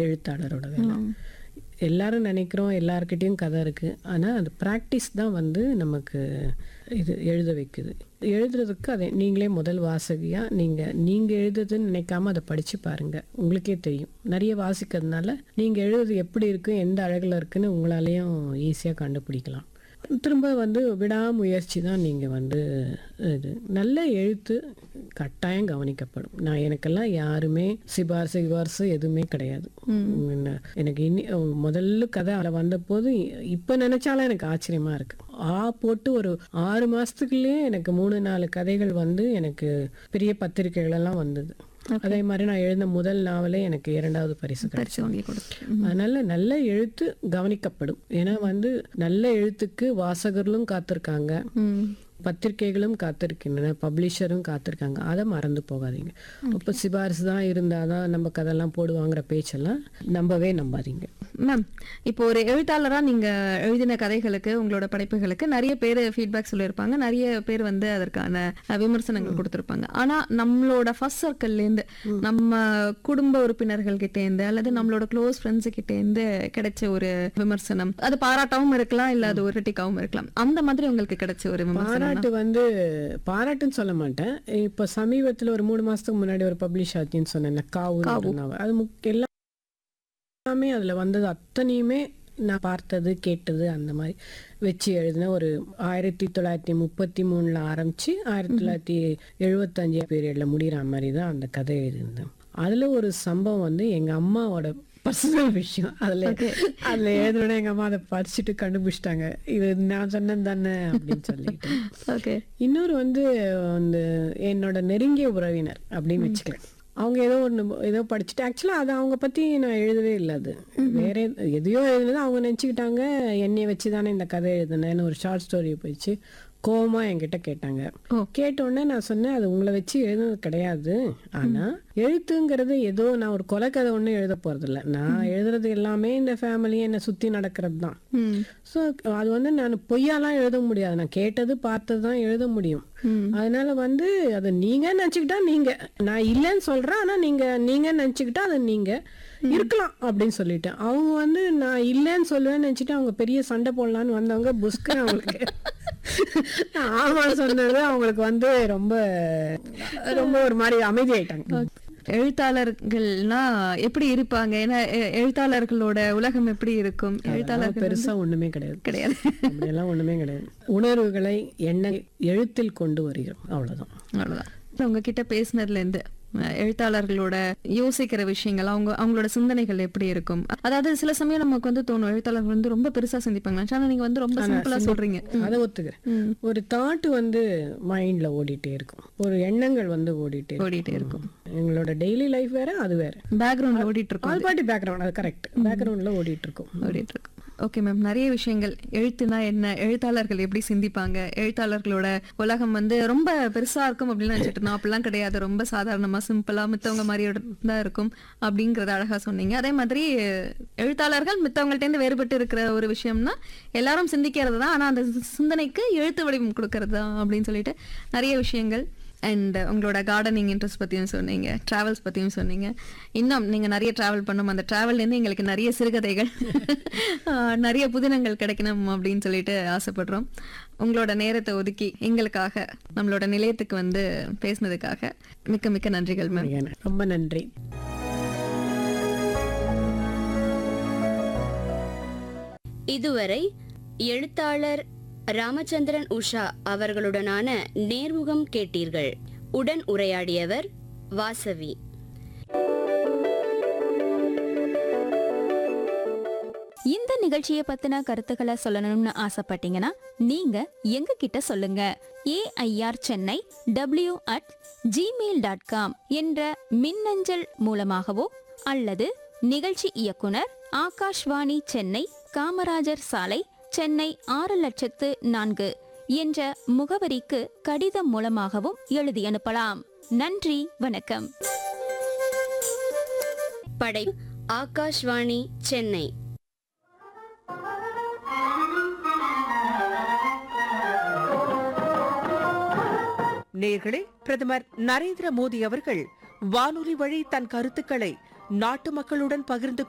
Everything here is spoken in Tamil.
எழுத்தாளரோட வேலை எல்லாரும் நினைக்கிறோம் எல்லார்கிட்டயும் கதை இருக்கு ஆனா அது ப்ராக்டிஸ் தான் வந்து நமக்கு இது எழுத வைக்குது எழுதுறதுக்கு அதை நீங்களே முதல் வாசகியா நீங்க நீங்க எழுதுறதுன்னு நினைக்காம அதை படிச்சு பாருங்க உங்களுக்கே தெரியும் நிறைய வாசிக்கிறதுனால நீங்க எழுதுறது எப்படி இருக்கு எந்த அழகுல இருக்குன்னு உங்களாலேயும் ஈஸியா கண்டுபிடிக்கலாம் திரும்ப வந்து விடாமுயற்சி தான் நீங்கள் வந்து இது நல்ல எழுத்து கட்டாயம் கவனிக்கப்படும் நான் எனக்கெல்லாம் யாருமே சிபாரிசு சிபாரிசு எதுவுமே கிடையாது என்ன- எனக்கு இனி முதல்ல கதை அதில் வந்தபோது இப்போ நினைச்சாலும் எனக்கு ஆச்சரியமா இருக்கு ஆ போட்டு ஒரு ஆறு மாசத்துக்குள்ளேயே எனக்கு மூணு நாலு கதைகள் வந்து எனக்கு பெரிய பத்திரிகைகள் எல்லாம் வந்தது அதே மாதிரி நான் எழுந்த முதல் நாவலே எனக்கு இரண்டாவது பரிசு கிடைச்சது பரிசு வாங்கி கொடுத்து அதனால நல்ல எழுத்து கவனிக்கப்படும் ஏன்னா வந்து நல்ல எழுத்துக்கு வாசகர்களும் காத்திருக்காங்க ம் பத்திரிகைகளும் காத்திருக்கின்றன பப்ளிஷரும் காத்திருக்காங்க அதை மறந்து போகாதீங்க இப்போ சிபாரிசு தான் இருந்தாதான் நம்ம கதெல்லாம் போடுவாங்கிற பேச்செல்லாம் நம்பவே நம்பாதீங்க மேம் இப்போ ஒரு எழுத்தாளரா நீங்க எழுதின கதைகளுக்கு உங்களோட படைப்புகளுக்கு நிறைய பேர் ஃபீட்பேக் சொல்லியிருப்பாங்க நிறைய பேர் வந்து அதற்கான அஹ், விமர்சனங்கள் கொடுத்திருப்பாங்க ஆனா நம்மளோட ஃபர்ஸ்ட் சர்க்கிள்ல இருந்து நம்ம குடும்ப உறுப்பினர்கள் கிட்ட இருந்து அல்லது நம்மளோட க்ளோஸ் ஃப்ரெண்ட்ஸ் கிட்ட இருந்து கிடைச்ச ஒரு விமர்சனம் அது பாராட்டாவும் இருக்கலாம் இல்ல அது ஒரு கிரிட்டிக்காவும் இருக்கலாம் அந்த மாதிரி உங்களுக்கு கிடைச்ச ஒரு விமர்சனம் பாராட்டு வந்து பாராட்டுன்னு சொல்ல மாட்டேன் இப்போ சமீபத்தில் ஒரு மூணு மாசத்துக்கு முன்னாடி ஒரு பப்ளிஷ் ஆச்சுன்னு சொன்னேன் காவு அது முக்- எல்லாமே அதில் வந்தது அத்தனையுமே நான் பார்த்தது கேட்டது அந்த மாதிரி வச்சு எழுதின ஒரு ஆயிரத்தி தொள்ளாயிரத்தி முப்பத்தி மூணில் ஆரம்பிச்சு ஆயிரத்தி தொள்ளாயிரத்தி எழுபத்தஞ்சு பீரியடில் முடிகிற மாதிரி தான் அந்த கதை எழுதியிருந்தேன் அதில் ஒரு சம்பவம் வந்து எங்கள் அம்மாவோட பர்சனல் விஷயம் அதில் அதில் எழுதுனோட எங்கள் அம்மா அதை படிச்சுட்டு கண்டுபிடிச்சிட்டாங்க இது நான் சொன்னது தானே அப்படின்னு சொல்லிட்டு ஓகே இன்னொரு வந்து அந்த என்னோட நெருங்கிய உறவினர் அப்படின்னு வச்சுக்கிறேன் அவங்க ஏதோ ஒன்று ஏதோ படிச்சுட்டு ஆக்சுவலாக அது அவங்க பற்றி நான் எழுதவே இல்லை அது வேற எது- எதையோ எழுதுனது அவங்க நினச்சிக்கிட்டாங்க என்னைய வச்சு தானே இந்த கதை எழுதுனேன்னு ஒரு ஷார்ட் ஸ்டோரி போயிடுச்சு கோவமா என்கிட்ட கேட்டாங்க கேட்ட உடனே நான் சொன்னேன் அது உங்களை வச்சு எழுதுனது கிடையாது ஆனா எழுத்துங்கிறது ஏதோ நான் ஒரு கொலை கதை ஒன்றும் எழுத போறதில்ல நான் எழுதுறது எல்லாமே இந்த ஃபேமிலியை என்னை சுத்தி நடக்கிறது தான் ம் ஸோ அது வந்து நான் பொய்யாலாம் எழுத முடியாது நான் கேட்டது பார்த்தது தான் எழுத முடியும் அதனால வந்து அது நீங்க நினச்சிக்கிட்டா நீங்க நான் இல்லைன்னு சொல்றேன் ஆனா நீங்க நீங்க நினச்சிக்கிட்டா அது நீங்க இருக்கலாம் அப்படின்னு சொல்லிட்டேன் அவங்க வந்து நான் இல்லைன்னு சொல்லுவேன்னு நினச்சிட்டு அவங்க பெரிய சண்டை போடலான்னு வந்தவங்க புஸ்க்கு அவங்களுக்கு நான் ஆமான்னு சொன்னது அவங்களுக்கு வந்து ரொம்ப ரொம்ப ஒரு மாதிரி அமைதி ஆயிட்டாங்க எழுத்தாளர்கள்னா எப்படி இருப்பாங்க ஏன்னா எ- எழுத்தாளர்களோட உலகம் எப்படி இருக்கும் எழுத்தாளர்கள் பெருசா ஒண்ணுமே கிடையாது கிடையாது அப்படியெல்லாம் ஒண்ணுமே கிடையாது உணர்வுகளை எண்ண எழுத்தில் கொண்டு வருகிறோம் அவ்வளவுதான் அவ்வளவுதான் உங்ககிட்ட பேசினதுல இருந்து அஹ், எழுத்தாளர்களோட யோசிக்கிற விஷயங்கள் அவங்க அவங்களோட சிந்தனைகள் எப்படி இருக்கும் அதாவது சில சமயம் நமக்கு வந்து தோணும் எழுத்தாளர்கள் வந்து ரொம்ப பெருசா சிந்திப்பாங்க ஆனா நீங்க வந்து ரொம்ப சிம்பிளா சொல்றீங்க அதை ஒத்துக்கிறேன் ஒரு தாட் வந்து மைண்ட்ல ஓடிட்டே இருக்கும் ஒரு எண்ணங்கள் வந்து ஓடிட்டே இருக்கும். ஓடிட்டே இருக்கும் எங்களோட டெய்லி லைஃப் வேற அது வேற பேக்ரவுண்ட்ல ஓடிட்டு இருக்கும் ஆல் பார்ட்டி பேக்ரவுண்ட் அது கரெக்ட் பேக்ரவுண்ட்ல ஓடிட்டு இருக்கும் ஓடிட்டு இருக்கும் ஓகே மேம் நிறைய விஷயங்கள் எழுத்துனா என்ன எழுத்தாளர்கள் எப்படி சிந்திப்பாங்க எழுத்தாளர்களோட உலகம் வந்து ரொம்ப பெருசா இருக்கும் அப்படின்னு நினைச்சிட்டு இருந்தோம் அப்படிலாம் கிடையாது ரொம்ப சாதாரணமா சிம்பிளா மித்தவங்க மாதிரி தான் இருக்கும் அப்படிங்கறத அழகா சொன்னீங்க அதே மாதிரி எழுத்தாளர்கள் மித்தவங்கள்ட்ட இருந்து வேறுபட்டு இருக்கிற ஒரு விஷயம்னா எல்லாரும் சிந்திக்கிறது தான் ஆனா அந்த சிந்தனைக்கு எழுத்து வடிவம் கொடுக்கறது தான் அப்படின்னு சொல்லிட்டு நிறைய விஷயங்கள் அண்ட் உங்களோட கார்டனிங் இன்ட்ரெஸ்ட் பற்றியும் சொன்னீங்க ட்ராவல்ஸ் பற்றியும் சொன்னீங்க இன்னும் நீங்கள் நிறைய ட்ராவல் பண்ணும் அந்த ட்ராவல்லேருந்து எங்களுக்கு நிறைய சிறுகதைகள் ஆஹ், நிறைய புதினங்கள் கிடைக்கணும் அப்படின்னு சொல்லிட்டு ஆசைப்படுறோம் உங்களோட நேரத்தை ஒதுக்கி எங்களுக்காக நம்மளோட நிலையத்துக்கு வந்து பேசினதுக்காக மிக்க மிக்க நன்றிகள் மேம் ரொம்ப நன்றி இதுவரை எழுத்தாளர் ராமச்சந்திரன் உஷா அவர்களுடனான நேர்முகம் கேட்டீர்கள் உடன் உரையாடியவர் வாசவி இந்த நிகழ்ச்சியை பத்தின கருத்துக்களை சொல்லணும்னு ஆசைப்பட்டீங்கன்னா நீங்க எங்க கிட்ட சொல்லுங்க AIR Chennai W at Gmail dot com என்ற மின்னஞ்சல் மூலமாகவோ அல்லது நிகழ்ச்சி இயக்குனர் ஆகாஷ்வாணி சென்னை காமராஜர் சாலை சென்னை ஆறு லட்சத்து நான்கு என்ற முகவரிக்கு கடிதம் மூலமாகவும் எழுதி அனுப்பலாம் நன்றி வணக்கம் படை ஆகாஷ்வாணி சென்னை நேர்களே பிரதமர் நரேந்திர மோடி அவர்கள் வானொலி வழி தன் கருத்துக்களை நாட்டு மக்களுடன் பகிர்ந்து